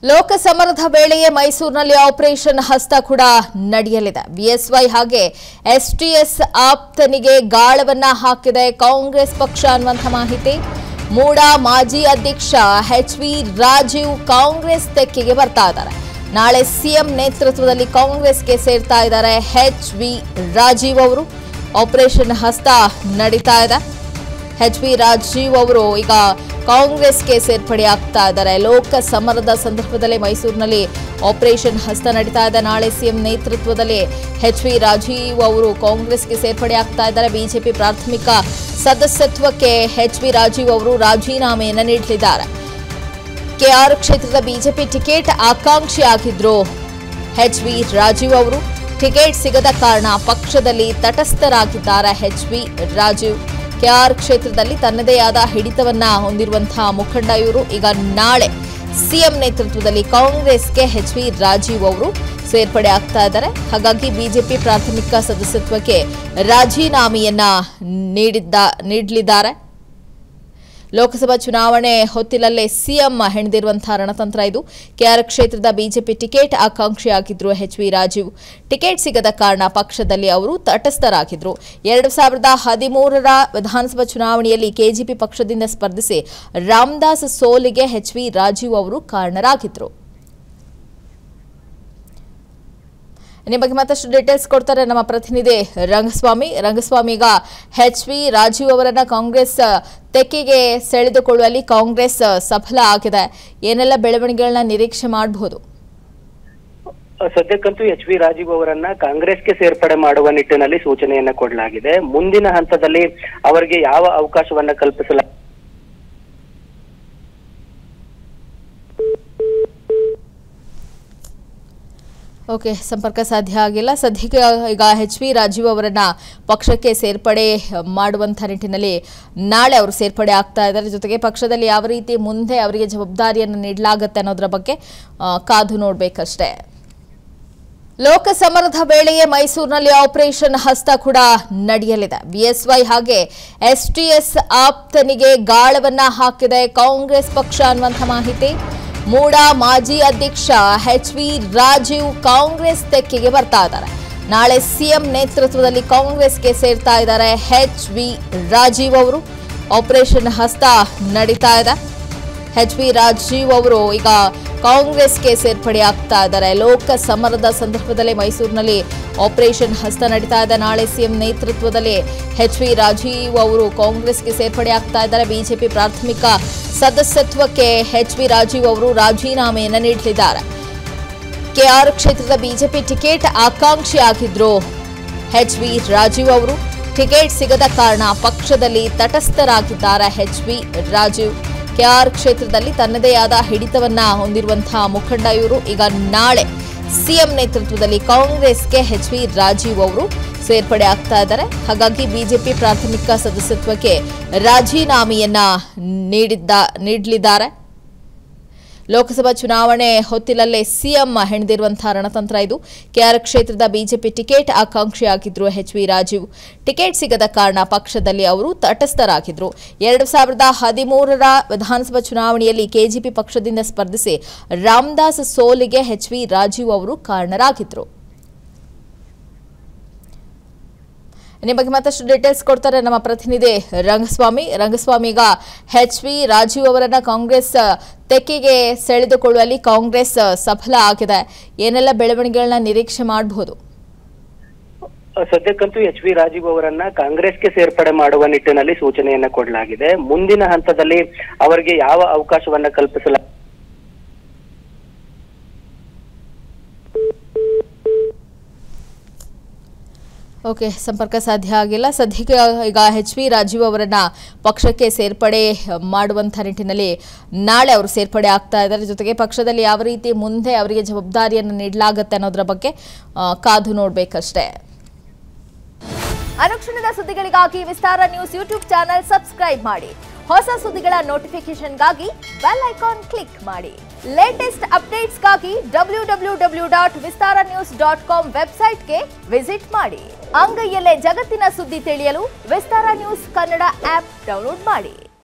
ಲೋಕಸಮರದ ವೇಳೆಯೇ ಮೈಸೂರಿನಲ್ಲಿ ಆಪರೇಷನ್ ಹಸ್ತ ಕೂಡ ನಡೆಯಲಿದೆ ಬಿಎಸ್ವೈ ಹಾಗೆ ಎಸ್ಟಿಎಸ್ ಆಪ್ತನಿಗೆ ಗಾಳವನ್ನ ಹಾಕಿದೆ ಕಾಂಗ್ರೆಸ್ ಪಕ್ಷ ಅನ್ನುವಂಥ ಮಾಹಿತಿ ಮೂಡ ಮಾಜಿ ಅಧ್ಯಕ್ಷ ಎಚ್ ವಿ ರಾಜೀವ್ ಕಾಂಗ್ರೆಸ್ ತೆಕ್ಕೆಗೆ ಬರ್ತಾ ಇದ್ದಾರೆ ನಾಳೆ ಸಿಎಂ ನೇತೃತ್ವದಲ್ಲಿ ಕಾಂಗ್ರೆಸ್ಗೆ ಸೇರ್ತಾ ಇದ್ದಾರೆ ಎಚ್ ವಿ ರಾಜೀವ್ ಅವರು ಆಪರೇಷನ್ ಹಸ್ತ ನಡೀತಾ ಇದೆ ಎಚ್ ವಿ ರಾಜೀವ್ ಅವರು ಈಗ ಕಾಂಗ್ರೆಸ್ಗೆ ಸೇರ್ಪಡೆ ಆಗ್ತಾ ಇದ್ದಾರೆ ಲೋಕ ಸಮರದ ಸಂದರ್ಭದಲ್ಲಿ ಮೈಸೂರಿನಲ್ಲಿ ಆಪರೇಷನ್ ಹಸ್ತ ನಡೀತಾ ಇದೆ ನಾಳೆ ಸಿಎಂ ನೇತೃತ್ವದಲ್ಲಿ ಎಚ್ ವಿ ರಾಜೀವ್ ಅವರು ಕಾಂಗ್ರೆಸ್ಗೆ ಸೇರ್ಪಡೆ ಆಗ್ತಾ ಇದ್ದಾರೆ ಬಿಜೆಪಿ ಪ್ರಾಥಮಿಕ ಸದಸ್ಯತ್ವಕ್ಕೆ ಎಚ್ ವಿ ರಾಜೀವ್ ಅವರು ರಾಜೀನಾಮೆಯನ್ನು ನೀಡಲಿದ್ದಾರೆ ಕೆಆರ್ ಕ್ಷೇತ್ರದ ಬಿಜೆಪಿ ಟಿಕೆಟ್ ಆಕಾಂಕ್ಷಿ ಆಗಿದ್ರು ಎಚ್ ವಿ ರಾಜೀವ್ ಅವರು ಟಿಕೆಟ್ ಸಿಗದ ಕಾರಣ ಪಕ್ಷದಲ್ಲಿ ತಟಸ್ಥರಾಗಿದ್ದಾರೆ ಎಚ್ ವಿ ರಾಜೀವ್ ಕೆಆರ್ ಕ್ಷೇತ್ರದಲ್ಲಿ ತನ್ನದೇ ಆದ ಹಿಡಿತವನ್ನ ಹೊಂದಿರುವಂತಹ ಮುಖಂಡ ಇವರು ಈಗ ನಾಳೆ ಸಿಎಂ ನೇತೃತ್ವದಲ್ಲಿ ಕಾಂಗ್ರೆಸ್ಗೆ ಎಚ್ ವಿ ರಾಜೀವ್ ಅವರು ಸೇರ್ಪಡೆ ಆಗ್ತಾ ಇದ್ದಾರೆ ಹಾಗಾಗಿ ಬಿಜೆಪಿ ಪ್ರಾಥಮಿಕ ಸದಸ್ಯತ್ವಕ್ಕೆ ರಾಜೀನಾಮೆಯನ್ನ ನೀಡಿದ್ದ ನೀಡಲಿದ್ದಾರೆ ಲೋಕಸಭಾ ಚುನಾವಣೆ ಹೊತ್ತಿಲಲ್ಲೇ ಸಿಎಂ ಹೆಣೆದಿರುವಂತಹ ರಣತಂತ್ರ ಇದು ಕೆಆರ್ ಕ್ಷೇತ್ರದ ಬಿಜೆಪಿ ಟಿಕೆಟ್ ಆಕಾಂಕ್ಷಿಯಾಗಿದ್ರು ಎಚ್ ವಿ ರಾಜೀವ್ ಟಿಕೆಟ್ ಸಿಗದ ಕಾರಣ ಪಕ್ಷದಲ್ಲಿ ಅವರು ತಟಸ್ಥರಾಗಿದ್ರು ಎರಡು ಸಾವಿರದ ಹದಿಮೂರರ ವಿಧಾನಸಭಾ ಚುನಾವಣೆಯಲ್ಲಿ ಕೆಜಿಪಿ ಪಕ್ಷದಿಂದ ಸ್ಪರ್ಧಿಸಿ ರಾಮದಾಸ್ ಸೋಲಿಗೆ ಎಚ್ ವಿ ರಾಜೀವ್ ಅವರು ಕಾರಣರಾಗಿದ್ರು ಈ ಬಗ್ಗೆ ಮತ್ತಷ್ಟು ಡೀಟೇಲ್ಸ್ ಕೊಡ್ತಾರೆ ನಮ್ಮ ಪ್ರತಿನಿಧಿ ರಂಗಸ್ವಾಮಿ ರಂಗಸ್ವಾಮಿ ಈಗ ಎಚ್ ವಿ ರಾಜೀವ್ ಅವರನ್ನ ಕಾಂಗ್ರೆಸ್ ತೆಕ್ಕೆಗೆ ಸೆಳೆದುಕೊಳ್ಳುವಲ್ಲಿ ಕಾಂಗ್ರೆಸ್ ಸಫಲ ಆಗಿದೆ ಏನೆಲ್ಲ ಬೆಳವಣಿಗೆಗಳನ್ನ ನಿರೀಕ್ಷೆ ಮಾಡಬಹುದು ಸದ್ಯಕ್ಕಂತೂ ಎಚ್ ವಿ ರಾಜೀವ್ ಅವರನ್ನ ಕಾಂಗ್ರೆಸ್ಗೆ ಸೇರ್ಪಡೆ ಮಾಡುವ ನಿಟ್ಟಿನಲ್ಲಿ ಸೂಚನೆಯನ್ನ ಕೊಡಲಾಗಿದೆ ಮುಂದಿನ ಹಂತದಲ್ಲಿ ಅವರಿಗೆ ಯಾವ ಅವಕಾಶವನ್ನ ಕಲ್ಪಿಸಲ ಓಕೆ ಸಂಪರ್ಕ ಸಾಧ್ಯ ಆಗಿಲ್ಲ ಸದ್ಯಕ್ಕೆ ಈಗ ಎಚ್ ವಿ ರಾಜೀವ್ ಅವರನ್ನ ಪಕ್ಷಕ್ಕೆ ಸೇರ್ಪಡೆ ಮಾಡುವಂಥ ನಿಟ್ಟಿನಲ್ಲಿ ನಾಳೆ ಅವರು ಸೇರ್ಪಡೆ ಆಗ್ತಾ ಇದ್ದಾರೆ ಜೊತೆಗೆ ಪಕ್ಷದಲ್ಲಿ ಯಾವ ರೀತಿ ಮುಂದೆ ಅವರಿಗೆ ಜವಾಬ್ದಾರಿಯನ್ನು ನೀಡಲಾಗುತ್ತೆ ಅನ್ನೋದರ ಬಗ್ಗೆ ಆ, ಕಾದು ನೋಡಬೇಕಷ್ಟೇ ಲೋಕಸಮರದ ವೇಳೆಯೇ ಮೈಸೂರಿನಲ್ಲಿ ಆಪರೇಷನ್ ಹಸ್ತ ಕೂಡ ನಡೆಯಲಿದೆ ಬಿಎಸ್ವೈ ಹಾಗೆ ಎಸ್ಟಿಎಸ್ ಆಪ್ತನಿಗೆ ಗಾಳವನ್ನ ಹಾಕಿದೆ ಕಾಂಗ್ರೆಸ್ ಪಕ್ಷ ಅನ್ನುವಂಥ ಮಾಹಿತಿ ಮೂಡ ಮಾಜಿ ಅಧ್ಯಕ್ಷ ಎಚ್ ವಿ ರಾಜೀವ್ ಕಾಂಗ್ರೆಸ್ ತೆಕ್ಕೆಗೆ ಬರ್ತಾ ಇದ್ದಾರೆ ನಾಳೆ ಸಿಎಂ ನೇತೃತ್ವದಲ್ಲಿ ಕಾಂಗ್ರೆಸ್ಗೆ ಸೇರ್ತಾ ಇದ್ದಾರೆ ಎಚ್ ವಿ ರಾಜೀವ್ ಅವರು ಆಪರೇಷನ್ ಹಸ್ತ ನಡೀತಾ ಇದೆ ಎಚ್ ವಿ ರಾಜೀವ್ ಅವರು ಈಗ ಕಾಂಗ್ರೆಸ್ಗೆ ಸೇರ್ಪಡೆ ಆಗ್ತಾ ಇದ್ದಾರೆ ಲೋಕ ಸಮರದ ಸಂದರ್ಭದಲ್ಲಿ ಮೈಸೂರಿನಲ್ಲಿ ಆಪರೇಷನ್ ಹಸ್ತ ನಡೀತಾ ಇದೆ ನಾಳೆ ಸಿಎಂ ನೇತೃತ್ವದಲ್ಲಿ ಎಚ್ ವಿ ರಾಜೀವ್ ಅವರು ಕಾಂಗ್ರೆಸ್ಗೆ ಸೇರ್ಪಡೆ ಆಗ್ತಾ ಇದ್ದಾರೆ ಬಿಜೆಪಿ ಪ್ರಾಥಮಿಕ ಸದಸ್ಯತ್ವಕ್ಕೆ ಎಚ್ ವಿ ರಾಜೀವ್ ಅವರು ರಾಜೀನಾಮೆಯನ್ನು ನೀಡಲಿದ್ದಾರೆ ಕೆಆರ್ ಕ್ಷೇತ್ರದ ಬಿಜೆಪಿ ಟಿಕೆಟ್ ಆಕಾಂಕ್ಷಿ ಆಗಿದ್ರು ಎಚ್ ವಿ ರಾಜೀವ್ ಅವರು ಟಿಕೆಟ್ ಸಿಗದ ಕಾರಣ ಪಕ್ಷದಲ್ಲಿ ತಟಸ್ಥರಾಗಿದ್ದಾರೆ ಎಚ್ ವಿ ರಾಜೀವ್ ಕೆಆರ್ ಕ್ಷೇತ್ರದಲ್ಲಿ ತನ್ನದೇ ಆದ ಹಿಡಿತವನ್ನ ಹೊಂದಿರುವಂತಹ ಮುಖಂಡ ಇವರು ಈಗ ನಾಳೆ ಸಿಎಂ ನೇತೃತ್ವದಲ್ಲಿ ಕಾಂಗ್ರೆಸ್ಗೆ ಎಚ್ ವಿ ರಾಜೀವ್ ಅವರು ಸೇರ್ಪಡೆ ಆಗ್ತಾ ಇದ್ದಾರೆ ಹಾಗಾಗಿ ಬಿಜೆಪಿ ಪ್ರಾಥಮಿಕ ಸದಸ್ಯತ್ವಕ್ಕೆ ರಾಜೀನಾಮೆಯನ್ನ ನೀಡಿದ್ದ ನೀಡಲಿದ್ದಾರೆ ಲೋಕಸಭಾ ಚುನಾವಣೆ ಹೊತ್ತಿಲಲ್ಲೇ ಸಿಎಂ ಹೆಣೆದಿರುವಂತಹ ರಣತಂತ್ರ ಇದು ಕೆಆರ್ ಕ್ಷೇತ್ರದ ಬಿಜೆಪಿ ಟಿಕೆಟ್ ಆಕಾಂಕ್ಷಿಯಾಗಿದ್ರು ಎಚ್ ವಿ ರಾಜೀವ್ ಟಿಕೆಟ್ ಸಿಗದ ಕಾರಣ ಪಕ್ಷದಲ್ಲಿ ಅವರು ತಟಸ್ಥರಾಗಿದ್ರು ಎರಡು ಸಾವಿರದ ಹದಿಮೂರರ ವಿಧಾನಸಭಾ ಚುನಾವಣೆಯಲ್ಲಿ ಕೆಜಿಪಿ ಪಕ್ಷದಿಂದ ಸ್ಪರ್ಧಿಸಿ ರಾಮದಾಸ್ ಸೋಲಿಗೆ ಎಚ್ ವಿ ರಾಜೀವ್ ಅವರು ಕಾರಣರಾಗಿದ್ರು ಈ ಬಗ್ಗೆ ಮತ್ತಷ್ಟು ಡೀಟೇಲ್ಸ್ ಕೊಡ್ತಾರೆ ನಮ್ಮ ಪ್ರತಿನಿಧಿ ರಂಗಸ್ವಾಮಿ ರಂಗಸ್ವಾಮಿ ಈಗ ಎಚ್ ವಿ ರಾಜೀವ್ ಅವರನ್ನ ಕಾಂಗ್ರೆಸ್ ತೆಕ್ಕೆಗೆ ಸೆಳೆದುಕೊಳ್ಳುವಲ್ಲಿ ಕಾಂಗ್ರೆಸ್ ಸಫಲ ಆಗಿದೆ ಏನೆಲ್ಲ ಬೆಳವಣಿಗೆಗಳನ್ನ ನಿರೀಕ್ಷೆ ಮಾಡಬಹುದು ಸದ್ಯಕ್ಕಂತೂ ಎಚ್ ವಿ ರಾಜೀವ್ ಅವರನ್ನ ಕಾಂಗ್ರೆಸ್ಗೆ ಸೇರ್ಪಡೆ ಮಾಡುವ ನಿಟ್ಟಿನಲ್ಲಿ ಸೂಚನೆಯನ್ನ ಕೊಡಲಾಗಿದೆ ಮುಂದಿನ ಹಂತದಲ್ಲಿ ಅವರಿಗೆ ಯಾವ ಅವಕಾಶವನ್ನ ಕಲ್ಪಿಸಲ ಓಕೆ ಸಂಪರ್ಕ ಸಾಧ್ಯ ಆಗಿಲ್ಲ ಸದ್ಯಕ್ಕೆ ಈಗ ಎಚ್ ವಿ ರಾಜೀವ್ ಅವರನ್ನ ಪಕ್ಷಕ್ಕೆ ಸೇರ್ಪಡೆ ಮಾಡುವಂಥ ನಿಟ್ಟಿನಲ್ಲಿ ನಾಳೆ ಅವರು ಸೇರ್ಪಡೆ ಆಗ್ತಾ ಇದ್ದಾರೆ ಜೊತೆಗೆ ಪಕ್ಷದಲ್ಲಿ ಯಾವ ರೀತಿ ಮುಂದೆ ಅವರಿಗೆ ಜವಾಬ್ದಾರಿಯನ್ನು ನೀಡಲಾಗುತ್ತೆ ಅನ್ನೋದರ ಬಗ್ಗೆ ಆ, ಕಾದು ನೋಡಬೇಕಷ್ಟೇ ಅನುಕ್ಷಣದ ಸುದ್ದಿಗಳಿಗಾಗಿ Vistara news YouTube channel subscribe ಮಾಡಿ ಹೊಸ ಸುದ್ದಿಗಳ ನೋಟಿಫಿಕೇಶನ್ಗಾಗಿ ಬೆಲ್ ಐಕಾನ್ ಕ್ಲಿಕ್ ಮಾಡಿ ಲೇಟೆಸ್ಟ್ ಅಪ್ಡೇಟ್ಸ್ಗಾಗಿ W W W dot Vistara news dot com ವೆಬ್ಸೈಟ್ಗೆ ವಿಸಿಟ್ ಮಾಡಿ ಅಂಗೈಯಲ್ಲೇ ಜಗತ್ತಿನ ಸುದ್ದಿ ತಿಳಿಯಲು Vistara news Kannada app download ಮಾಡಿ